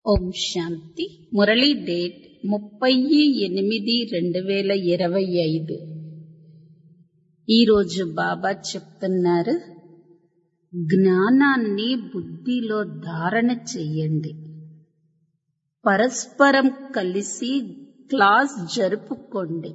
ఓం శాంతి Murali date ముప్పై ఎనిమిది రెండు వేల ఇరవై ఐదు ఈరోజు బాబా చెప్తున్నారు జ్ఞానాన్ని బుద్ధిలో ధారణ చెయ్యండి పరస్పరం కలిసి క్లాస్ జరుపుకోండి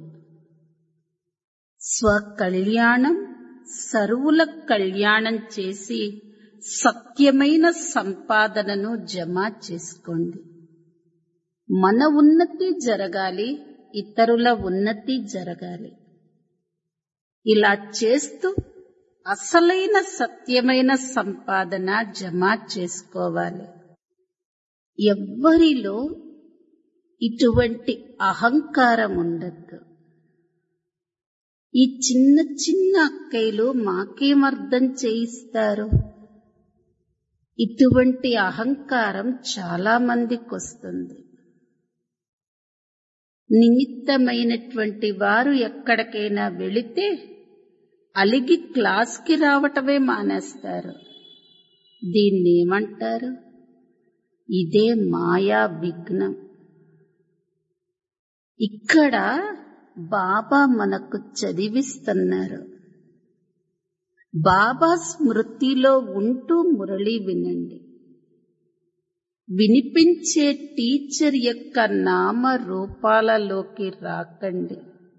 స్వకళ్యాణం సర్వుల కళ్యాణం చేసి సత్యమైన సంపాదనను జమ చేసుకోండి మన ఉన్నతి జరగాలి ఇతరుల ఉన్నతి జరగాలి ఇలా చేస్తూ అసలైన సత్యమైన సంపాదన జమ చేసుకోవాలి ఎవ్వరిలో ఇటువంటి అహంకారం ఉండద్దు ఈ చిన్న చిన్న అక్కయ్యలు మాకేం అర్థం చేయిస్తారు ఇటువంటి అహంకారం చాలా మందికి వస్తుంది నిమిత్తమైనటువంటి వారు ఎక్కడికైనా వెళితే అలిగి క్లాస్కి రావటమే మానేస్తారు దీన్ని ఏమంటారు ఇదే మాయా విఘ్నం ఇక్కడ బాబా మనకు చదివిస్తున్నారు బాబా స్మృతిలో ఉంటూ మురళి వినండి వినిపించే టీచర్ యొక్క నామ రూపాలలోకి రాకండి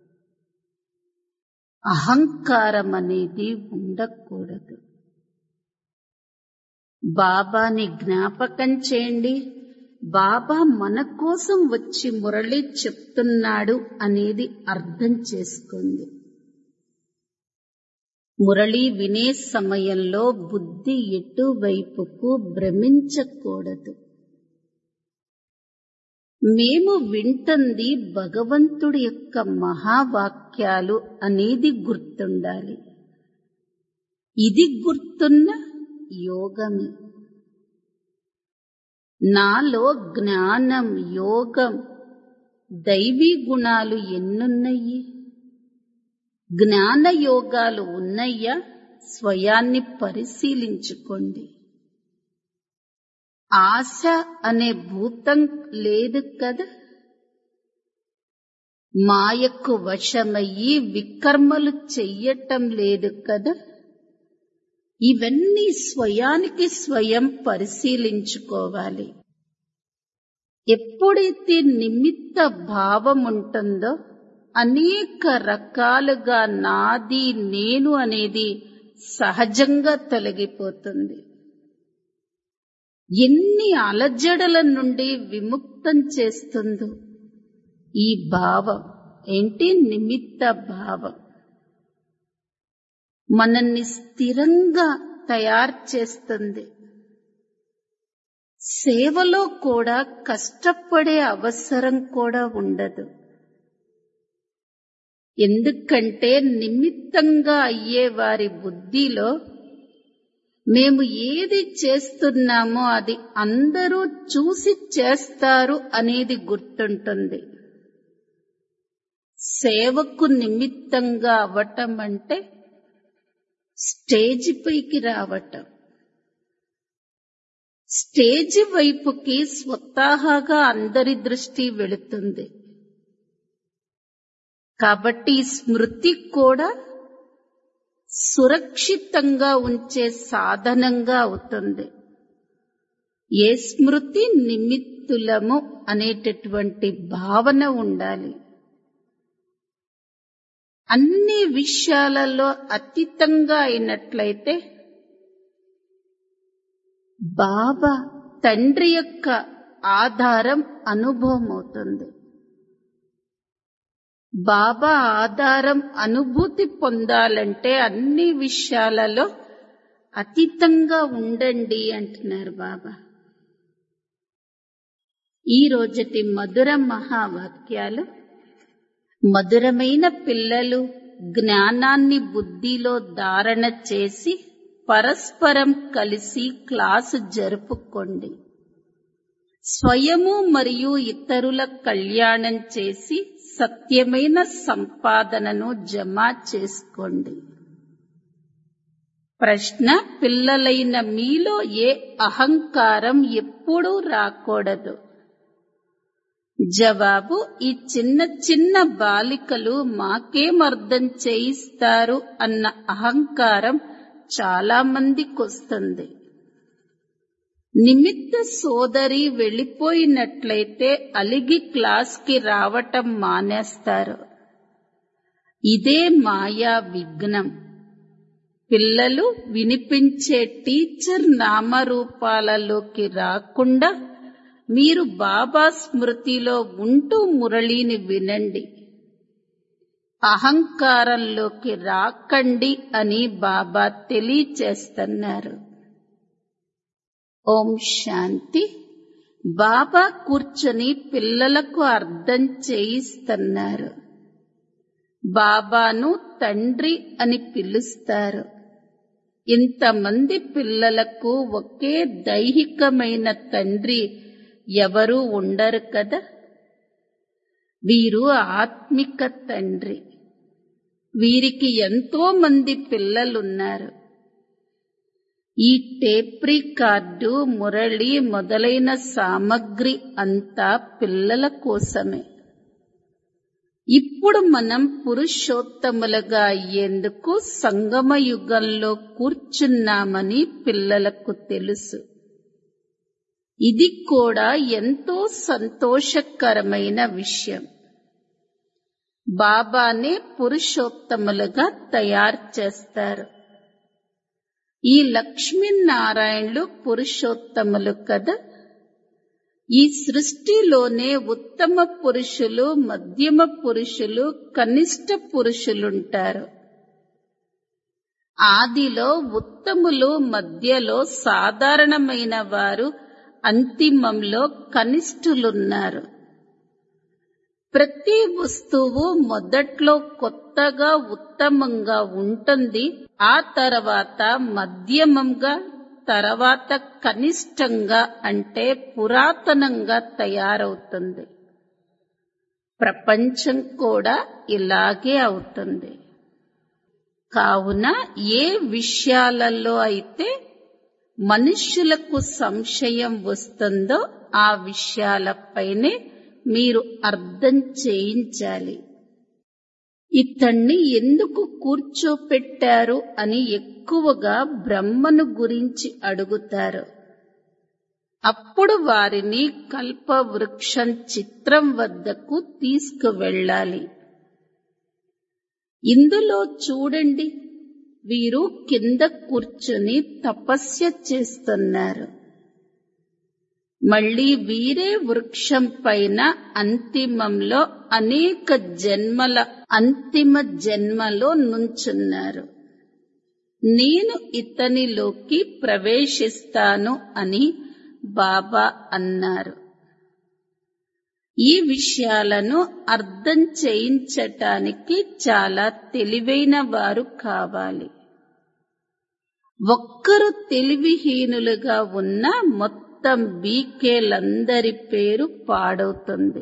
అహంకారం అనేది ఉండకూడదు బాబాని జ్ఞాపకం చేయండి బాబా మన కోసం వచ్చి మురళి చెప్తున్నాడు అనేది అర్థం చేసుకోండి మురళి వినే సమయంలో బుద్ధి ఎటువైపుకు భ్రమించకూడదు మేము వింటుంది భగవంతుడి యొక్క మహావాక్యాలు అనేది గుర్తుండాలి ఇది గుర్తున్న యోగమే నాలో జ్ఞానం యోగం దైవీ గుణాలు ఎన్నున్నాయి జ్ఞాన యోగాలు ఉన్నయ్యా స్వయాన్ని పరిశీలించుకోండి ఆశ అనే భూతం లేదు కదా మాయకు వశమయ్యి వికర్మలు చెయ్యటం లేదు కదా ఇవన్నీ స్వయానికి స్వయం పరిశీలించుకోవాలి ఎప్పుడైతే నిమిత్త భావం ఉంటుందో అనేక రకాలుగా నాది నేను అనేది సహజంగా తొలగిపోతుంది ఎన్ని అలజడల నుండి విముక్తం చేస్తుందో ఈ భావం ఏంటి నిమిత్త భావం మనల్ని స్థిరంగా తయారు చేస్తుంది సేవలో కూడా కష్టపడే అవసరం కూడా ఉండదు ఎందుకంటే నిమిత్తంగా అయ్యే వారి బుద్ధిలో మేము ఏది చేస్తున్నామో అది అందరూ చూసి చేస్తారు అనేది గుర్తుంటుంది సేవకు నిమిత్తంగా అవ్వటం అంటే స్టేజ్ పైకి రావటం స్టేజ్ వైపుకి స్వతహాగా అందరి దృష్టి వెళుతుంది కాబట్టి స్మృతి కూడా సురక్షితంగా ఉంచే సాధనంగా అవుతుంది ఏ స్మృతి నిమిత్తులము అనేటటువంటి భావన ఉండాలి అన్ని విషయాలలో అతీతంగా అయినట్లయితే బాబా తండ్రి యొక్క ఆధారం అనుభవం అవుతుంది బాబా ఆధారం అనుభూతి పొందాలంటే అన్ని విషయాలలో అతీతంగా ఉండండి అంటున్నారు బాబా ఈ రోజటి మధుర మహావాక్యాలు మధురమైన పిల్లలు జ్ఞానాన్ని బుద్ధిలో ధారణ చేసి పరస్పరం కలిసి క్లాసు జరుపుకోండి స్వయము మరియు ఇతరుల కళ్యాణం చేసి సత్యమైన సంపాదనను జమ చేసుకోండి ప్రశ్న పిల్లలైన మీలో ఏ అహంకారం ఎప్పుడూ రాకూడదు జవాబు ఈ చిన్న చిన్న బాలికలు మాకేం అర్థం చేయిస్తారు అన్న అహంకారం చాలా మందికొస్తుంది నిమిత్త సోదరి వెళ్ళిపోయినట్లయితే అలిగి క్లాస్కి రావటం మానేస్తారు ఇదే మాయా విఘ్నం పిల్లలు వినిపించే టీచర్ నామరూపాలలోకి రాకుండా మీరు బాబా స్మృతిలో ఉంటూ మురళిని వినండి అహంకారంలోకి రాకండి అని బాబా తెలియచేస్తున్నారు ఓం శాంతి బాబా కూర్చొని పిల్లలకు అర్థం చేయిస్తున్నారు బాబాను తండ్రి అని పిలుస్తారు ఇంతమంది పిల్లలకు ఒకే దైహికమైన తండ్రి ఎవరూ ఉండరు కదా వీరు ఆత్మిక తండ్రి వీరికి ఎంతో మంది పిల్లలున్నారు ఈ టేప్ రికార్డు మురళి మొదలైన సామగ్రి అంతా పిల్లల కోసమే ఇప్పుడు మనం పురుషోత్తములుగా అయ్యేందుకు సంగమ యుగంలో కూర్చున్నామని పిల్లలకు తెలుసు ఇది కూడా ఎంతో సంతోషకరమైన విషయం బాబానే పురుషోత్తములుగా తయారు చేస్తారు ఈ లక్ష్మీనారాయణులు పురుషోత్తములు కదా ఈ సృష్టిలోనే ఉత్తమ పురుషులు మధ్యమ పురుషులు కనిష్ట పురుషులుంటారు ఆదిలో ఉత్తములు మధ్యలో సాధారణమైన వారు అంతిమంలో కనిష్ఠులున్నారు ప్రతి వస్తువు మొదట్లో కొత్తగా ఉత్తమంగా ఉంటుంది ఆ తర్వాత మధ్యమంగా తర్వాత కనిష్టంగా అంటే పురాతనంగా తయారవుతుంది ప్రపంచం కూడా ఇలాగే అవుతుంది కావున ఏ విషయాలలో అయితే మనుష్యులకు సంశయం వస్తుందో ఆ విషయాలపైనే మీరు అర్థం చేయించాలి ఇతన్ని ఎందుకు కూర్చోపెట్టారు అని ఎక్కువగా బ్రహ్మను గురించి అడుగుతారు అప్పుడు వారిని కల్పవృక్షం చిత్రం వద్దకు తీసుకువెళ్ళాలి ఇందులో చూడండి వీరు కింద కూర్చుని తపస్య చేస్తున్నారు మళ్ళీ వీరే వృక్షం పైన అంతిమంలో అనేక జన్మల అంతిమ జన్మలో నుంచున్నారు నేను ఇతనిలోకి ప్రవేశిస్తాను అని బాబా అన్నారు ఈ విషయాలను అర్థం చేయించటానికి చాలా తెలివైన వారు కావాలి ఒక్కరు తెలివిహీనులుగా ఉన్న మొత్తం బీకేలందరి పేరు పాడవుతుంది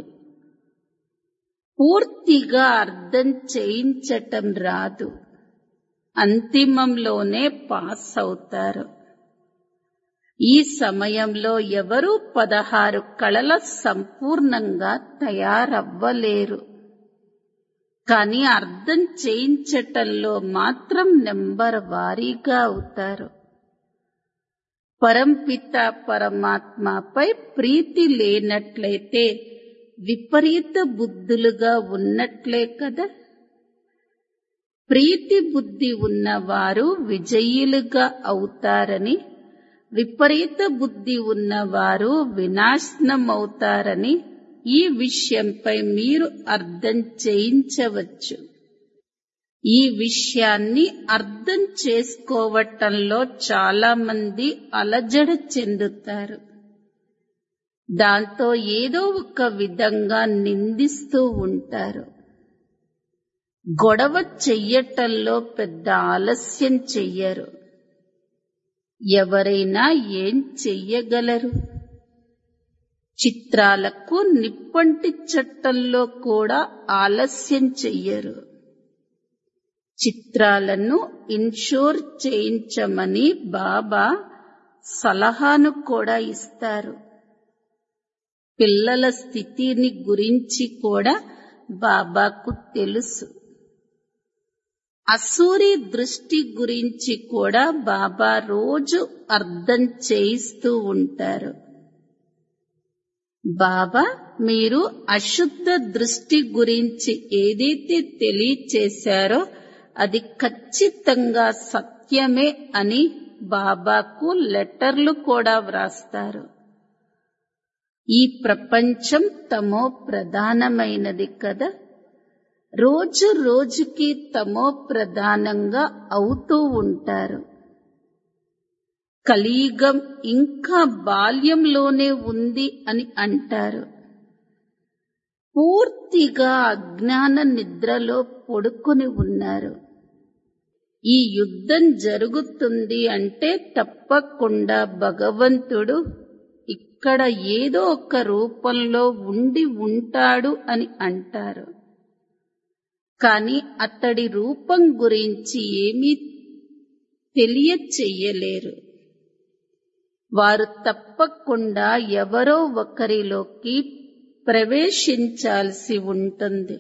పూర్తిగా అర్థం చేయించటం రాదు అంతిమంలోనే పాస్ అవుతారు ఈ సమయంలో ఎవరూ పదహారు కళల సంపూర్ణంగా తయారవ్వలేరు కానీ అర్థం చేయించటంలో మాత్రం నెంబర్ వారీగా అవుతారు పరంపిత పరమాత్మపై ప్రీతి లేనట్లయితే విపరీత బుద్ధులుగా ఉన్నట్లే కదా ప్రీతి బుద్ధి ఉన్నవారు విజయులుగా అవుతారని విపరీత బుద్ధి ఉన్నవారు వినాశనమవుతారని ఈ విషయంపై మీరు అర్థం చేయించవచ్చు ఈ విషయాన్ని అర్థం చేసుకోవటంలో చాలా మంది అలజడ చెందుతారు దాంతో ఏదో ఒక విధంగా నిందిస్తూ ఉంటారు గొడవ చెయ్యటంలో పెద్ద ఆలస్యం చెయ్యరు ఎవరైనా ఏం చెయ్యగలరు చిత్రాలకు నిప్పంటించటంలో కూడా ఆలస్యం చెయ్యరు చిత్రాలను ఇన్షూర్ చేయించమని బాబా సలహాను కూడా ఇస్తారు పిల్లల స్థితిని గురించి కూడా బాబాకు తెలుసు అసూరి దృష్టి గురించి కూడా బాబా రోజు అర్థం చేయిస్తూ ఉంటారు బాబా మీరు అశుద్ధ దృష్టి గురించి ఏదైతే తెలియచేశారో అది ఖచ్చితంగా సత్యమే అని బాబాకు లెటర్లు కూడా వ్రాస్తారు ఈ ప్రపంచం తమో ప్రధానమైనది కదా రోజు రోజుకి తమో ప్రధానంగా అవుతూ ఉంటారు కలియుగం ఇంకా బాల్యంలోనే ఉంది అని అంటారు పూర్తిగా అజ్ఞాన నిద్రలో పడుకొని ఉన్నారు ఈ యుద్ధం జరుగుతుంది అంటే తప్పకుండా భగవంతుడు ఇక్కడ ఏదో ఒక రూపంలో ఉండి ఉంటాడు అని అంటారు కాని అతడి రూపం గురించి ఏమీ తెలియచెయ్యలేరు వారు తప్పకుండా ఎవరో ఒకరిలోకి ప్రవేశించాల్సి ఉంటుంది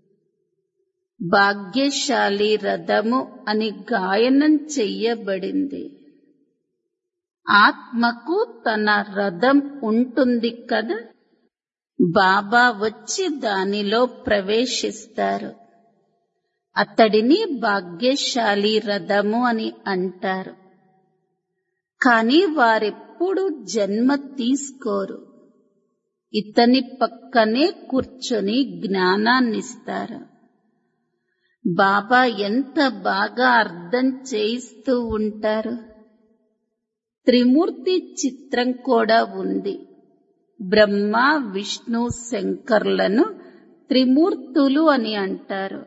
భాగ్యశాలి రథము అని గాయనం చెయ్యబడింది ఆత్మకు తన రథం ఉంటుంది కదా బాబా వచ్చి దానిలో ప్రవేశిస్తారు అతడిని భాగ్యశాలి రథము అని అంటారు కాని వారెప్పుడు జన్మ తీసుకోరు ఇతని పక్కనే కూర్చొని జ్ఞానాన్నిస్తారు బాబా ఎంత బాగా అర్థం చేయిస్తూ ఉంటారు త్రిమూర్తి చిత్రం కూడా ఉంది బ్రహ్మ విష్ణు శంకర్లను త్రిమూర్తులు అని అంటారు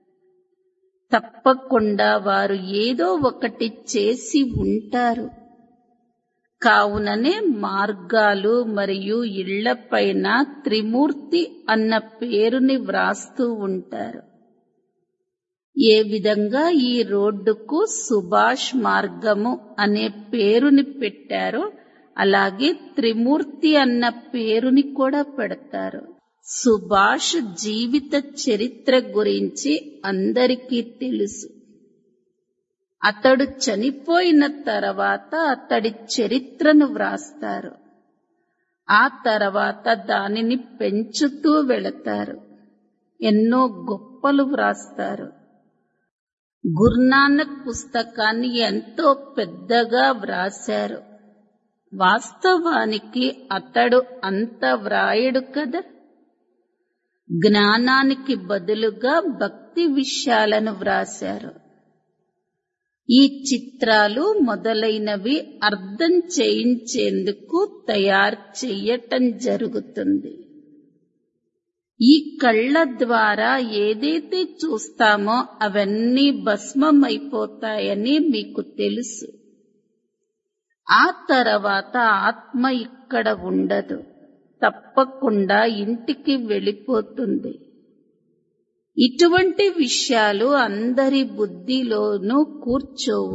తప్పకుండా వారు ఏదో ఒకటి చేసి ఉంటారు కావుననే మార్గాలు మరియు ఇళ్లపైన త్రిమూర్తి అన్న పేరుని వ్రాస్తూ ఉంటారు ఏ విధంగా ఈ రోడ్డుకు సుభాష్ మార్గము అనే పేరుని పెట్టారో అలాగే త్రిమూర్తి అన్న పేరుని కూడా పెడతారు సుభాష్ జీవిత చరిత్ర గురించి అందరికీ తెలుసు అతడు చనిపోయిన తర్వాత అతడి చరిత్రను వ్రాస్తారు ఆ తర్వాత దానిని పెంచుతూ వెళతారు ఎన్నో గొప్పలు వ్రాస్తారు గురునానక్ పుస్తకాన్ని ఎంతో పెద్దగా వ్రాశారు వాస్తవానికి అతడు అంత వ్రాయడు కదా జ్ఞానానికి బదులుగా భక్తి విషయాలను వ్రాశారు ఈ చిత్రాలు మొదలైనవి అర్థం చేయించేందుకు తయారు చెయ్యటం జరుగుతుంది ఈ కళ్ళ ద్వారా ఏదైతే చూస్తామో అవన్నీ భస్మమైపోతాయని మీకు తెలుసు ఆ తర్వాత ఆత్మ ఇక్కడ ఉండదు తప్పకుండా ఇంటికి వెళ్ళిపోతుంది ఇటువంటి విషయాలు అందరి బుద్ధిలోనూ కూర్చోవు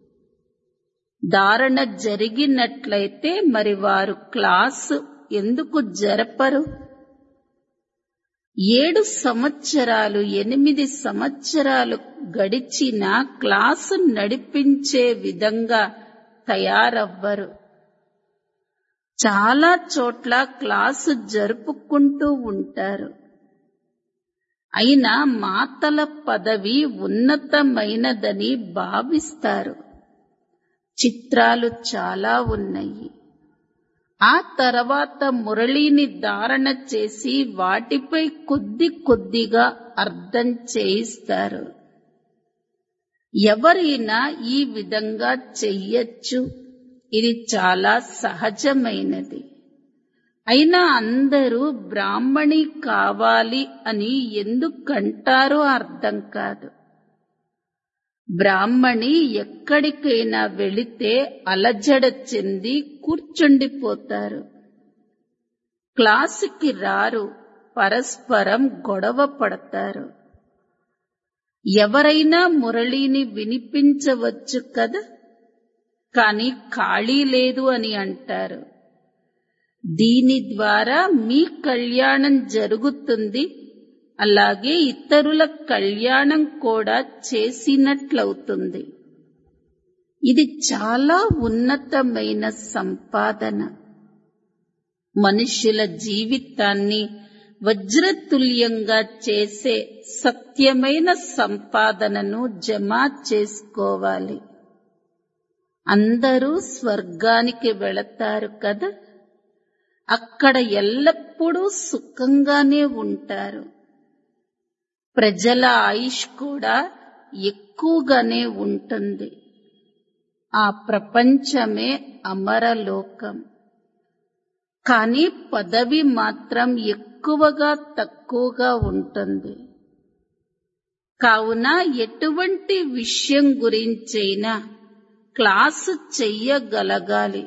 ధారణ జరిగినట్లయితే మరి వారు క్లాసు ఎందుకు జరపరు ఏడు సంవత్సరాలు ఎనిమిది సంవత్సరాలు గడిచిన క్లాసు నడిపించే విధంగా తయారవ్వరు చాలా చోట్ల క్లాసు జరుపుకుంటూ ఉంటారు అయినా మాతల పదవి ఉన్నతమైనదని భావిస్తారు చిత్రాలు చాలా ఉన్నాయి ఆ తర్వాత మురళిని ధారణ చేసి వాటిపై కొద్ది కొద్దిగా అర్థం చేయిస్తారు ఎవరైనా ఈ విధంగా చెయ్యొచ్చు ఇది చాలా సహజమైనది అయినా అందరూ బ్రాహ్మణి కావాలి అని ఎందుకంటారో అర్థం కాదు బ్రాహ్మణి ఎక్కడికైనా వెళితే అలజడ చెంది కూర్చుండిపోతారు క్లాసుకి రారు పరస్పరం గొడవ పడతారు ఎవరైనా మురళిని వినిపించవచ్చు కదా కాని ఖాళీ లేదు అని అంటారు దీని ద్వారా మీ కళ్యాణం జరుగుతుంది అలాగే ఇతరుల కళ్యాణం కూడా చేసినట్లవుతుంది ఇది చాలా ఉన్నతమైన సంపాదన మనుషుల జీవితాన్ని వజ్రతుల్యంగా చేసే సత్యమైన సంపాదనను జమ చేసుకోవాలి అందరూ స్వర్గానికి వెళతారు కదా అక్కడ ఎల్లప్పుడూ సుఖంగానే ఉంటారు ప్రజల ఆయుష్ కూడా ఎక్కువగానే ఉంటుంది ఆ ప్రపంచమే అమరలోకం కానీ పదవి మాత్రం ఎక్కువగా తక్కువగా ఉంటుంది కావున ఎటువంటి విషయం గురించైనా క్లాసు చెయ్యగలగాలి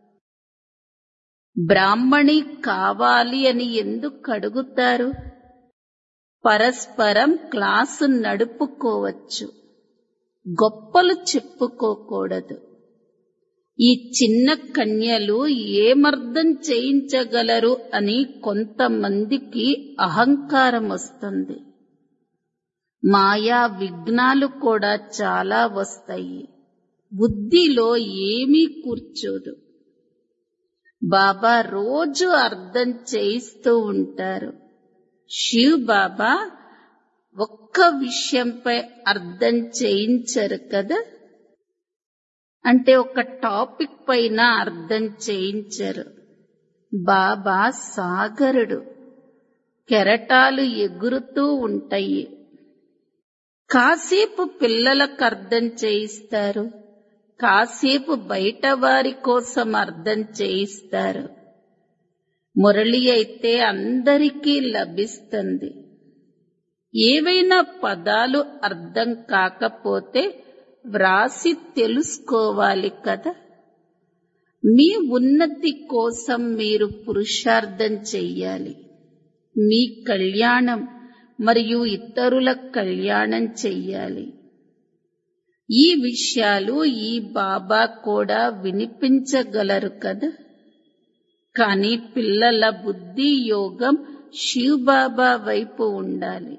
బ్రాహ్మణి కావాలి అని ఎందుకు అడుగుతారు పరస్పరం క్లాసు నడుపుకోవచ్చు గొప్పలు చెప్పుకోకూడదు ఈ చిన్న కన్యలు ఏమర్థం చేయించగలరు అని కొంతమందికి అహంకారం వస్తుంది మాయా విఘ్నాలు కూడా చాలా వస్తాయి బుద్ధిలో ఏమీ కూర్చోదు బాబా రోజు అర్థం చేయిస్తూ ఉంటారు శివ్ బాబా ఒక్క విషయంపై అర్థం చేయించరు కదా అంటే ఒక టాపిక్ పైన అర్థం చేయించరు బాబా సాగరుడు కెరటాలు ఎగురుతూ ఉంటాయి కాసేపు పిల్లలకు అర్థం చేయిస్తారు కాసేపు బయట వారి కోసం అర్థం చేయిస్తారు మురళి అయితే అందరికీ లభిస్తుంది ఏవైనా పదాలు అర్థం కాకపోతే వ్రాసి తెలుసుకోవాలి కదా మీ ఉన్నతి కోసం మీరు పురుషార్థం చెయ్యాలి మీ కళ్యాణం మరియు ఇతరుల కళ్యాణం చెయ్యాలి ఈ విషయాలు ఈ బాబా కూడా వినిపించగలరు కదా కానీ పిల్లల బుద్ధి యోగం శివ్ బాబా వైపు ఉండాలి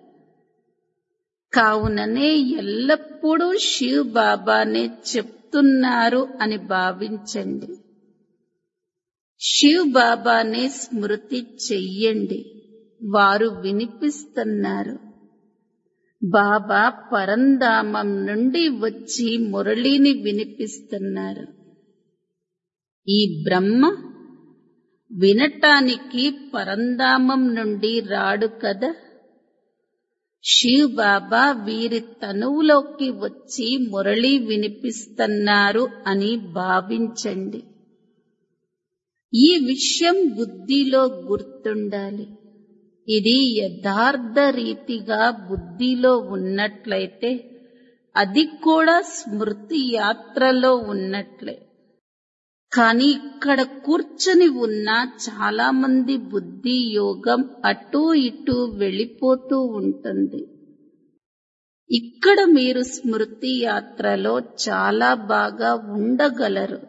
కావుననే ఎల్లప్పుడూ శివ్ బాబానే చెప్తున్నారు అని భావించండి శివ్ బాబానే స్మృతి చెయ్యండి వారు వినిపిస్తున్నారు బాబా పరంధామం నుండి వచ్చి మురళిని వినిపిస్తున్నారు ఈ బ్రహ్మ వినటానికి పరంధామం నుండి రాడు కదా శివ్ బాబా వీరి తనువులోకి వచ్చి మురళి వినిపిస్తున్నారు అని భావించండి ఈ విషయం బుద్ధిలో గుర్తుండాలి ఇది యథార్థ రీతిగా బుద్ధిలో ఉన్నట్లయితే అది కూడా స్మృతి యాత్రలో ఉన్నట్లే కానీ ఇక్కడ కూర్చొని ఉన్న చాలా మంది బుద్ధి యోగం అటూ ఇటూ వెళ్ళిపోతూ ఉంటుంది ఇక్కడ మీరు స్మృతి యాత్రలో చాలా బాగా ఉండగలరు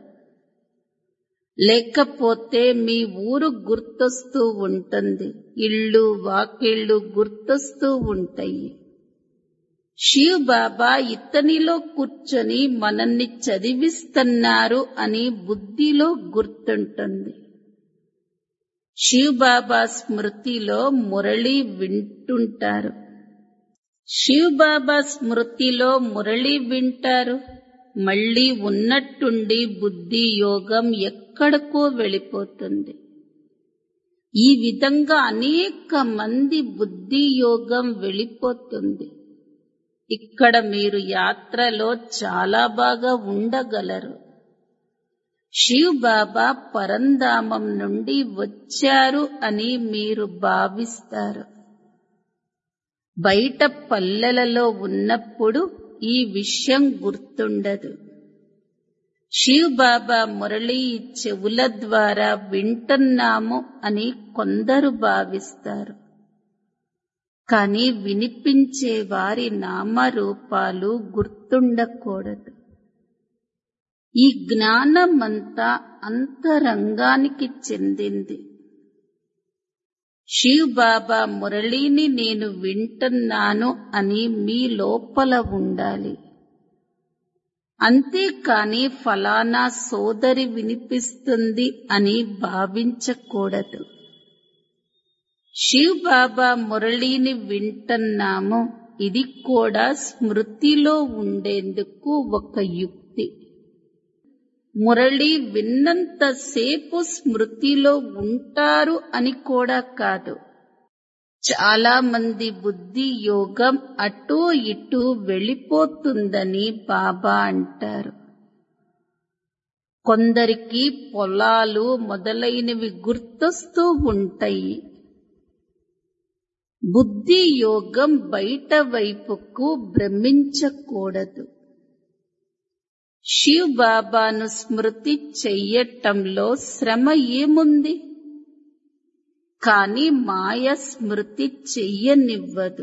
లేకపోతే మీ ఊరు గుర్తొస్తూ ఉంటుంది ఇళ్ళు వాకిళ్ళు గుర్తొస్తూ ఉంటాయి శివ్ బాబా ఇతనిలో కూర్చొని మనల్ని చదివిస్తున్నారు అని బుద్ధిలో గుర్తుంటుంది శివ్ బాబా స్మృతిలో మురళి వింటుంటారు శివ్ బాబా స్మృతిలో మురళి వింటారు మళ్ళీ ఉన్నట్టుండి బుద్ధి యోగం ఎక్కడికో వెళ్ళిపోతుంది ఈ విధంగా అనేక మంది బుద్ధి యోగం వెళ్ళిపోతుంది ఇక్కడ మీరు యాత్రలో చాలా బాగా ఉండగలరు శివ్ బాబా పరంధామం నుండి వచ్చారు అని మీరు భావిస్తారు బయట పల్లెలలో ఉన్నప్పుడు ఈ విషయం గుర్తుండదు శివ్ బాబా మురళి చెవుల ద్వారా వింటున్నాము అని కొందరు భావిస్తారు కానీ వినిపించే వారి నామరూపాలు గుర్తుండకూడదు ఈ జ్ఞానమంతా అంతరంగానికి చెందింది శివ్ బాబా మురళిని నేను వింటున్నాను అని మీ లోపల ఉండాలి అంతేకాని ఫలానా సోదరి వినిపిస్తుంది అని భావించకూడదు శివ్ బాబా మురళిని వింటున్నాము ఇది కూడా స్మృతిలో ఉండేందుకు ఒక యుక్తి మురళి విన్నంతసేపు స్మృతిలో ఉంటారు అని కూడా కాదు చాలా మంది బుద్ధి యోగం అటూ ఇటూ వెళ్ళిపోతుందని బాబా అంటారు కొందరికి పొలాలు మొదలైనవి గుర్తొస్తూ ఉంటాయి బుద్ధి యోగం బయట వైపుకు భ్రమించకూడదు శివ్ బాబాను స్మృతి చెయ్యటంలో శ్రమ ఏముంది కాని మాయ స్మృతి చెయ్యనివ్వదు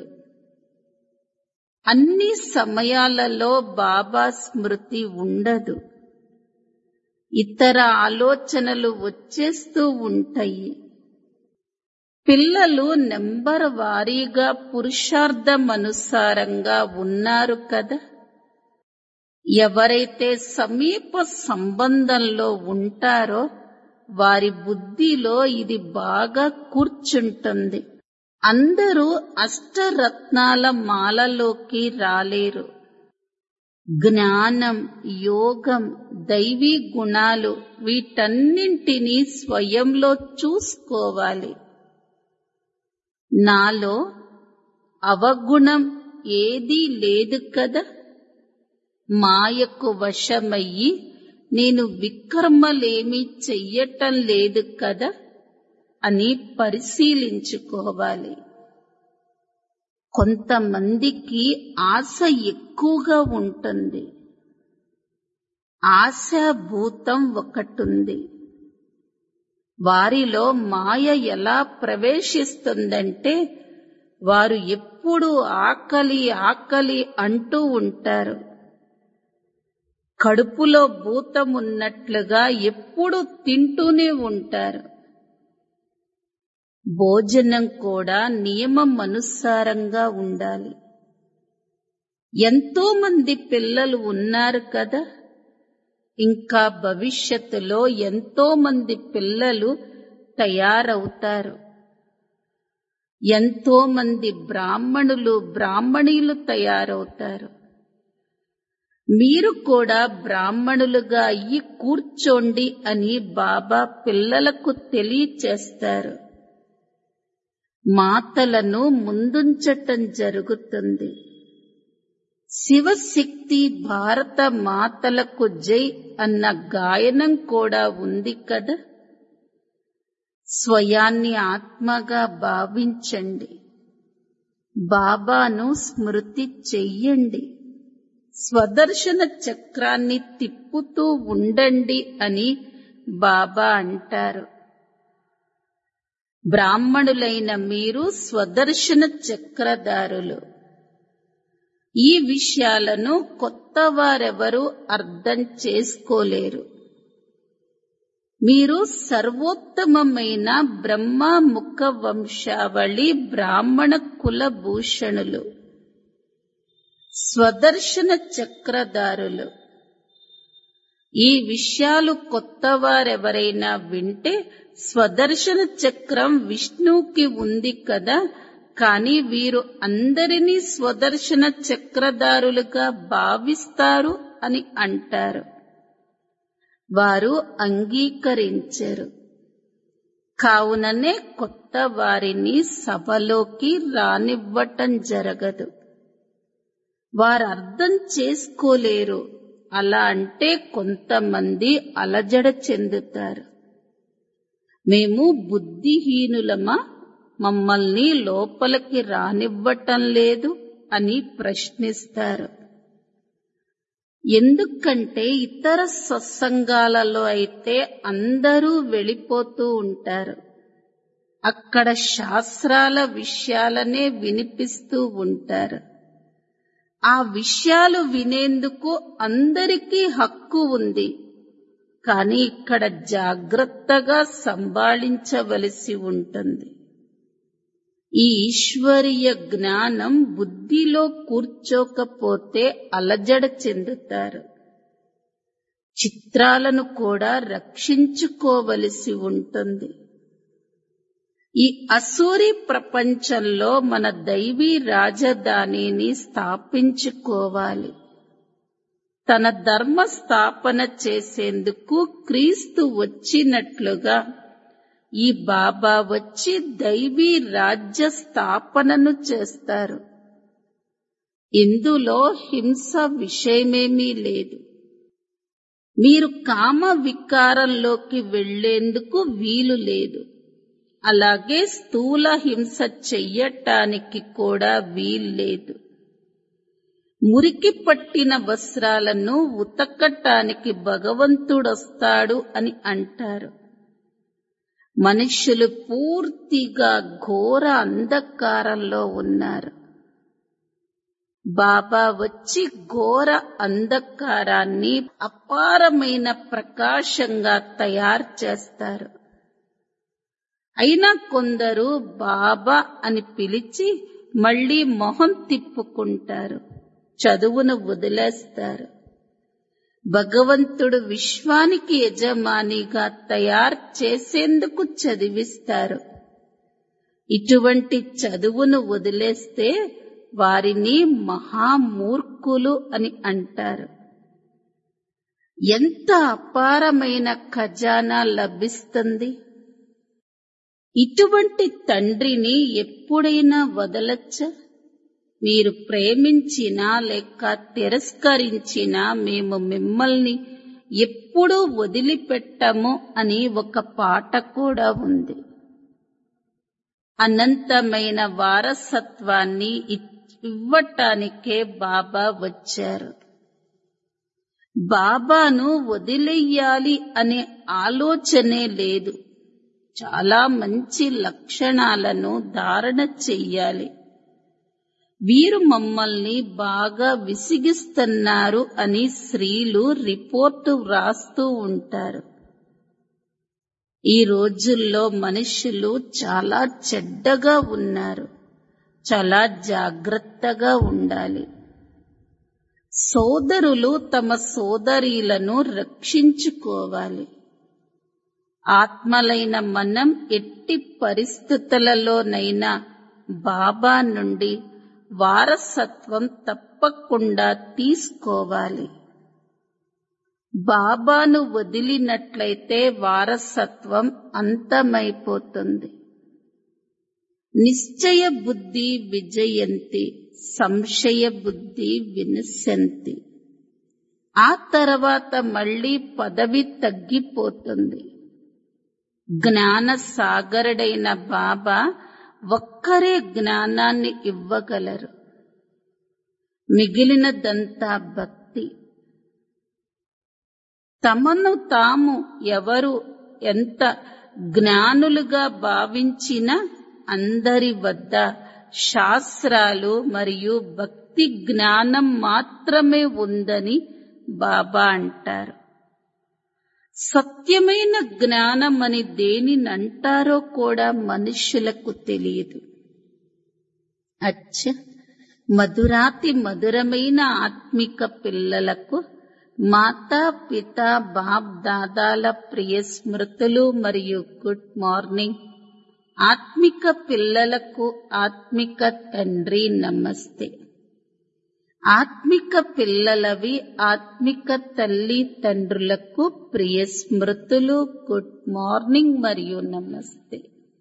అన్ని సమయాలలో బాబా స్మృతి ఉండదు ఇతర ఆలోచనలు వచ్చేస్తూ ఉంటాయి పిల్లలు నెంబర్ వారీగా పురుషార్థమనుసారంగా ఉన్నారు కదా ఎవరైతే సమీప సంబంధంలో ఉంటారో వారి బుద్ధిలో ఇది బాగా కూర్చుంటుంది అందరూ అష్టరత్నాల మాలలోకి రాలేరు జ్ఞానం యోగం దైవీ గుణాలు వీటన్నింటినీ స్వయంలో చూసుకోవాలి నాలో అవగుణం ఏదీ లేదు కదా మాయకు వశమయ్యి నేను వికర్మలేమీ చెయ్యటం లేదు కదా అని పరిశీలించుకోవాలి కొంతమందికి ఆశ ఎక్కువగా ఉంటుంది ఆశాభూతం ఒకటుంది వారిలో మాయ ఎలా ప్రవేశిస్తుందంటే వారు ఎప్పుడు ఆకలి ఆకలి అంటూ ఉంటారు కడుపులో భూతం ఉన్నట్లుగా ఎప్పుడు తింటూనే ఉంటారు భోజనం కూడా నియమం అనుసారంగా ఉండాలి ఎంతో మంది పిల్లలు ఉన్నారు కదా ఇంకా భవిష్యత్తులో ఎంతో మంది పిల్లలు తయారవుతారు ఎంతో మంది బ్రాహ్మణులు బ్రాహ్మణీలు తయారవుతారు మీరు కూడా బ్రాహ్మణులుగా అయ్యి కూర్చోండి అని బాబా పిల్లలకు తెలియచేస్తారు మాతలను ముందుంచటం జరుగుతుంది శివశక్తి భారత మాతలకు జై అన్న గాయనం కూడా ఉంది కదా స్వయాన్ని ఆత్మగా భావించండి బాబాను స్మృతి చెయ్యండి స్వదర్శన చక్రాన్ని తిప్పుతూ ఉండండి అని బాబా అంటారు బ్రాహ్మణులైన మీరు స్వదర్శన చక్రధారులు ఈ విషయాలను కొత్త వారెవరూ అర్థం చేసుకోలేరు మీరు సర్వోత్తమమైన బ్రహ్మ ముఖ వంశావళి బ్రాహ్మణ కులభూషణులు స్వదర్శన చక్రధారులు ఈ విషయాలు కొత్త వారెవరైనా వింటే స్వదర్శన చక్రం విష్ణువుకి ఉంది కదా కాని వీరు అందరినీ స్వదర్శన చక్రధారులుగా భావిస్తారు అని అంటారు వారు అంగీకరించరు కావుననే కొత్త వారిని సభలోకి రానివ్వటం జరగదు వారు అర్థం చేసుకోలేరు అలా అంటే కొంతమంది అలజడ చెందుతారు మేము బుద్ధిహీనులమా మమ్మల్ని లోపలికి రానివ్వటం లేదు అని ప్రశ్నిస్తారు ఎందుకంటే ఇతర సత్సంగాలలో అయితే అందరూ వెళ్ళిపోతూ ఉంటారు అక్కడ శాస్త్రాల విషయాలనే వినిపిస్తూ ఉంటారు ఆ విషయాలు వినేందుకు అందరికీ హక్కు ఉంది కానీ ఇక్కడ జాగ్రత్తగా సంభాళించవలసి ఉంటుంది ఈ ఈశ్వరీయ జ్ఞానం బుద్ధిలో కూర్చోకపోతే అలజడ చెందుతారు చిత్రాలను కూడా రక్షించుకోవలసి ఉంటుంది ఈ అసూరి ప్రపంచంలో మన దైవీ రాజధానిని స్థాపించుకోవాలి తన ధర్మ స్థాపన చేసేందుకు క్రీస్తు వచ్చినట్లుగా ఈ బాబా వచ్చి దైవీ రాజ్య స్థాపనను చేస్తారు ఇందులో హింస విషయమేమీ లేదు మీరు కామ వికారంలోకి వెళ్లేందుకు వీలు లేదు అలాగే స్థూల హింస చెయ్యటానికి కూడా వీల్లేదు మురికి పట్టిన వస్త్రాలను ఉతకటానికి భగవంతుడొస్తాడు అని అంటారు మనుషులు పూర్తిగా ఘోర అంధకారంలో ఉన్నారు బాబా వచ్చి ఘోర అంధకారాన్ని అపారమైన ప్రకాశంగా తయారు చేస్తారు అయినా కొందరు బాబా అని పిలిచి మళ్ళీ మొహం తిప్పుకుంటారు చదువును వదిలేస్తారు భగవంతుడు విశ్వానికి యజమానిగా తయారు చేసేందుకు చదివిస్తారు ఇటువంటి చదువును వదిలేస్తే వారిని మహామూర్ఖులు అని అంటారు ఎంత అపారమైన ఖజానా లభిస్తుంది ఇటువంటి తండ్రిని ఎప్పుడైనా వదలచ్చా మీరు ప్రేమించినా లేక తిరస్కరించినా మేము మిమ్మల్ని ఎప్పుడూ వదిలిపెట్టము అని ఒక పాట కూడా ఉంది అనంతమైన వారసత్వాన్ని ఇవ్వటానికే బాబా వచ్చారు బాబాను వదిలేయాలి అనే ఆలోచనే లేదు చాలా మంచి లక్షణాలను ధారణ చెయ్యాలి వీరు మమ్మల్ని బాగా విసిగిస్తున్నారు అని స్త్రీలు రిపోర్టు వ్రాస్తూ ఉంటారు ఈ రోజుల్లో మనుషులు చాలా చెడ్డగా ఉన్నారు చాలా జాగ్రత్తగా ఉండాలి సోదరులు తమ సోదరీలను రక్షించుకోవాలి ఆత్మలైన మనం ఎట్టి పరిస్థితులలోనైనా బాబా నుండి వారసత్వం తప్పకుండా తీసుకోవాలి బాబాను వదిలినట్లయితే వారసత్వం అంతమైపోతుంది నిశ్చయ బుద్ధి విజయంతి సంశయ బుద్ధి వినశంతి ఆ తర్వాత మళ్ళీ పదవి తగ్గిపోతుంది జ్ఞాన సాగరుడైన బాబా ఒక్కరే జ్ఞానాన్ని ఇవ్వగలరు మిగిలినదంతా భక్తి తమను తాము ఎవరు ఎంత జ్ఞానులుగా భావించినా అందరి వద్ద శాస్త్రాలు మరియు భక్తి జ్ఞానం మాత్రమే ఉందని బాబా అంటారు సత్యమైన జ్ఞానం అని దేనినంటారో కూడా మనుష్యులకు తెలియదు అచ్చ మధురాతి మధురమైన ఆత్మిక పిల్లలకు మాతా పిత బాప్ దాదాల ప్రియ స్మృతులు మరియు గుడ్ మార్నింగ్ ఆత్మిక పిల్లలకు ఆత్మిక తండ్రి నమస్తే ఆత్మిక పిల్లలవి ఆత్మిక తల్లి తండ్రులకు ప్రియ స్మృతులు గుడ్ మార్నింగ్ మరియు నమస్తే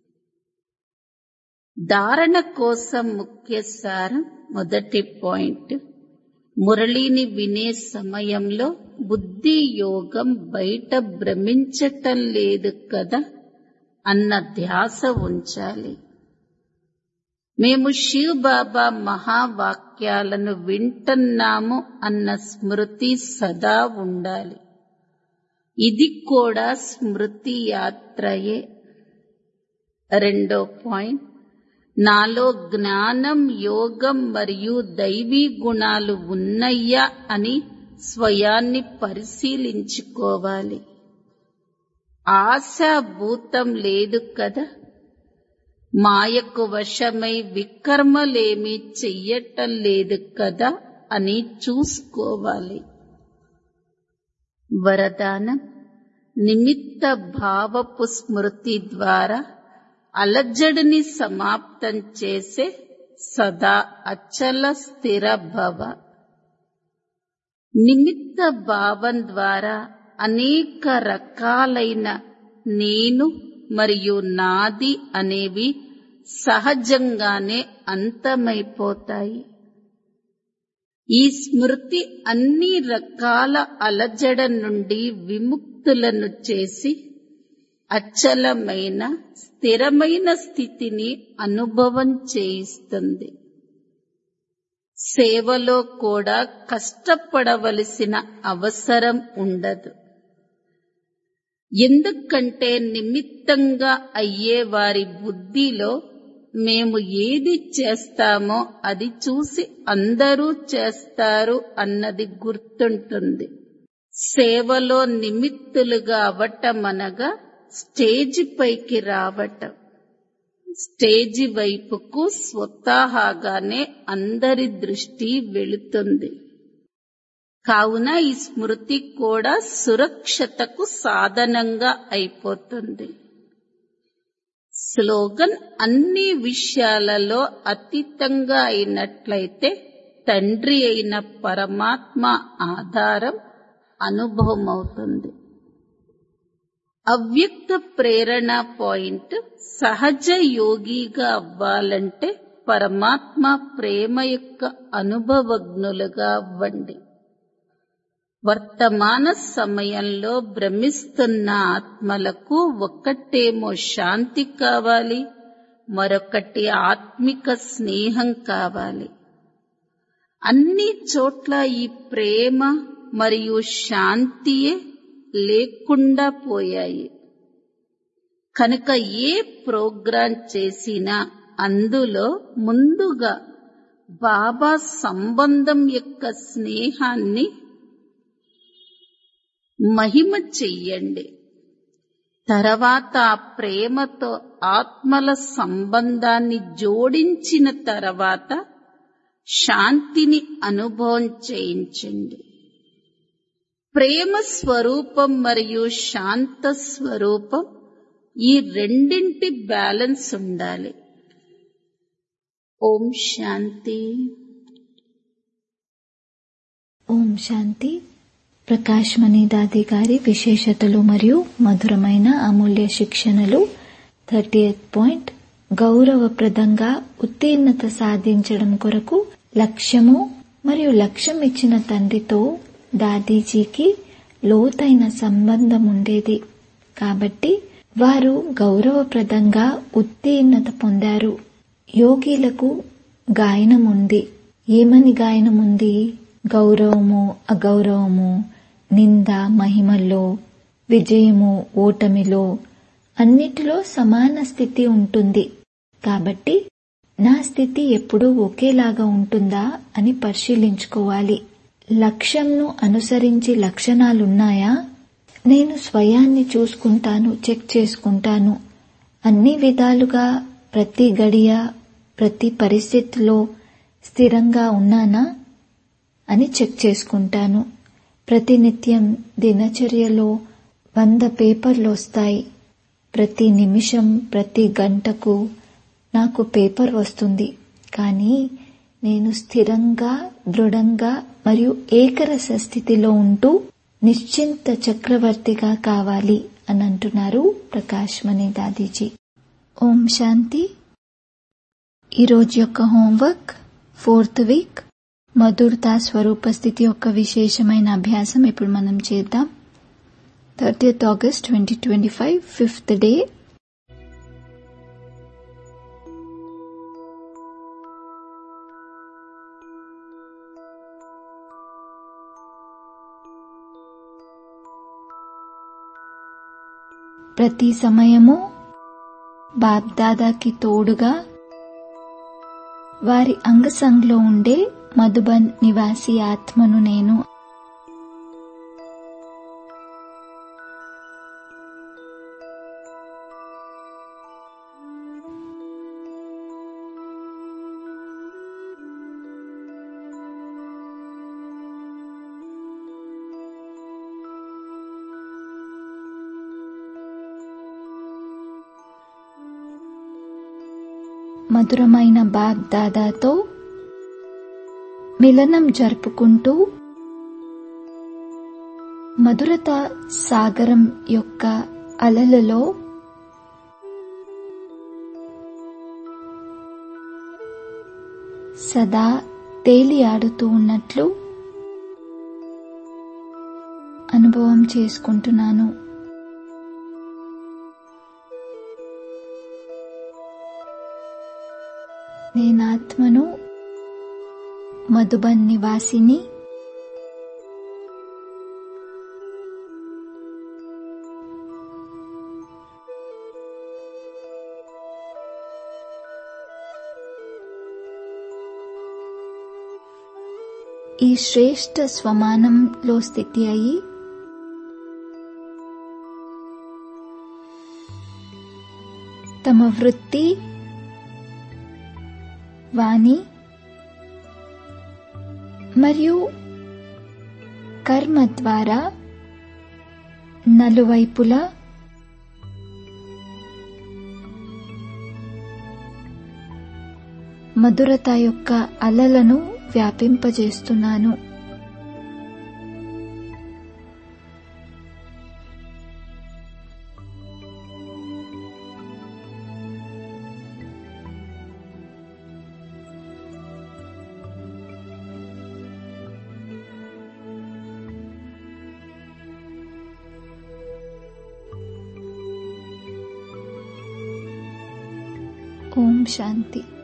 ధారణ కోసం ముఖ్య సారం మొదటి పాయింట్ మురళిని వినే సమయంలో బుద్ధి యోగం బయట భ్రమించటం లేదు కదా అన్న ధ్యాస ఉంచాలి మేము శివ్ బాబా మహావాక్యాలను వింటున్నాము అన్న స్మృతి సదా ఉండాలి ఇది కూడా స్మృతి యాత్రయే రెండో పాయింట్ నాలో జ్ఞానం యోగం మరియు దైవీ గుణాలు ఉన్నయ్యా అని స్వయాన్ని పరిశీలించుకోవాలి ఆశాభూతం లేదు కదా మాయకు వశమై వికర్మలేమీ చెయ్యటం లేదు కదా అని చూసుకోవాలి వరదానం నిమిత్త భావపు స్మృతి ద్వారా అలజడిని సమాప్తం చేసే సదా అచల స్థిర భవ నిమిత్త భావం ద్వారా అనేక రకాలైన నేను మరియు నాది అనేవి సహజంగానే అంతమైపోతాయి ఈ స్మృతి అన్ని రకాల అలజడ నుండి విముక్తులను చేసి అచలమైన స్థిరమైన స్థితిని అనుభవం చేయిస్తుంది సేవలో కూడా కష్టపడవలసిన అవసరం ఉండదు ఎందుకంటే నిమిత్తంగా అయ్యే వారి బుద్ధిలో మేము ఏది చేస్తామో అది చూసి అందరూ చేస్తారు అన్నది గుర్తుంటుంది సేవలో నిమిత్తులుగా అవటం అనగా స్టేజి పైకి రావటం స్టేజి వైపుకు స్వతహాగానే అందరి దృష్టి వెళుతుంది కావున ఈ స్మృతి కూడా సురక్షతకు సాధనంగా అయిపోతుంది స్లోగన్ అన్ని విషయాలలో అతీతంగా అయినట్లయితే తండ్రి అయిన పరమాత్మ ఆధారం అనుభవమవుతుంది అవ్యక్త ప్రేరణ పాయింట్ సహజ యోగిగా అవ్వాలంటే పరమాత్మ ప్రేమ యొక్క అనుభవజ్ఞులుగా అవ్వండి వర్తమాన సమయంలో భ్రమిస్తున్న ఆత్మలకు ఒక్కటేమో శాంతి కావాలి మరొకటి ఆత్మిక స్నేహం కావాలి అన్ని చోట్ల ఈ ప్రేమ మరియు శాంతియే లేకుండా పోయాయి కనుక ఏ ప్రోగ్రాం చేసినా అందులో ముందుగా బాబా సంబంధం యొక్క స్నేహాన్ని మహిమ చెయ్యండి తర్వాత ఆ ప్రేమతో ఆత్మల సంబంధాన్ని జోడించిన తర్వాత శాంతిని అనుభవం చేయించండి ప్రేమ స్వరూపం మరియు శాంత స్వరూపం ఈ రెండింటి బ్యాలెన్స్ ఉండాలి ఓం శాంతి ఓం శాంతి ప్రకాష్ మణిదాది గారి విశేషతలు మరియు మధురమైన అమూల్య శిక్షణలు థర్టీ పాయింట్ గౌరవప్రదంగా ఉత్తీర్ణత సాధించడం కొరకు లక్ష్యము మరియు లక్ష్యం ఇచ్చిన తండ్రితో దాదీజీకి లోతైన సంబంధం ఉండేది కాబట్టి వారు గౌరవప్రదంగా ఉత్తీర్ణత పొందారు యోగిలకు గాయనం ఉంది ఏమని గాయనం ఉంది గౌరవము అగౌరవము నింద మహిమల్లో విజయము ఓటమిలో అన్నిటిలో సమాన స్థితి ఉంటుంది కాబట్టి నా స్థితి ఎప్పుడూ ఒకేలాగా ఉంటుందా అని పరిశీలించుకోవాలి లక్ష్యంను అనుసరించి లక్షణాలున్నాయా నేను స్వయాన్ని చూసుకుంటాను చెక్ చేసుకుంటాను అన్ని విధాలుగా ప్రతి గడియ ప్రతి పరిస్థితిలో స్థిరంగా ఉన్నానా అని చెక్ చేసుకుంటాను ప్రతినిత్యం దినచర్యలో వంద పేపర్లు వస్తాయి ప్రతి నిమిషం ప్రతి గంటకు నాకు పేపర్ వస్తుంది కానీ నేను స్థిరంగా దృఢంగా మరియు ఏకరస స్థితిలో ఉంటూ నిశ్చింత చక్రవర్తిగా కావాలి అని అంటున్నారు ప్రకాష్ మణి దాదీజీ ఓం శాంతి ఈరోజు యొక్క హోంవర్క్ ఫోర్త్ వీక్ మధురతా స్వరూప స్థితి యొక్క విశేషమైన అభ్యాసం ఇప్పుడు మనం చేద్దాం thirtieth August twenty twenty five fifth day ప్రతి సమయము బాబ్దాదాకి తోడుగా వారి అంగసంగ్లో ఉండే మధుబన్ నివాసి ఆత్మను నేను మధురమైన బాగ్ దాదాతో మిలనం జరుపుకుంటూ మధురత సాగరం యొక్క అలలలో సదా తేలి ఆడుతూ ఉన్నట్లు అనుభవం చేసుకుంటున్నాను నేనాత్మను మధుబన్ నివాసిని ఈ శ్రేష్ఠ స్వమానంలో స్థితి అయి తమ వృత్తి వాణి మరియు కర్మ ద్వారా నలువైపులా మధురత యొక్క అలలను వ్యాపింపజేస్తున్నాను ఓం శాంతి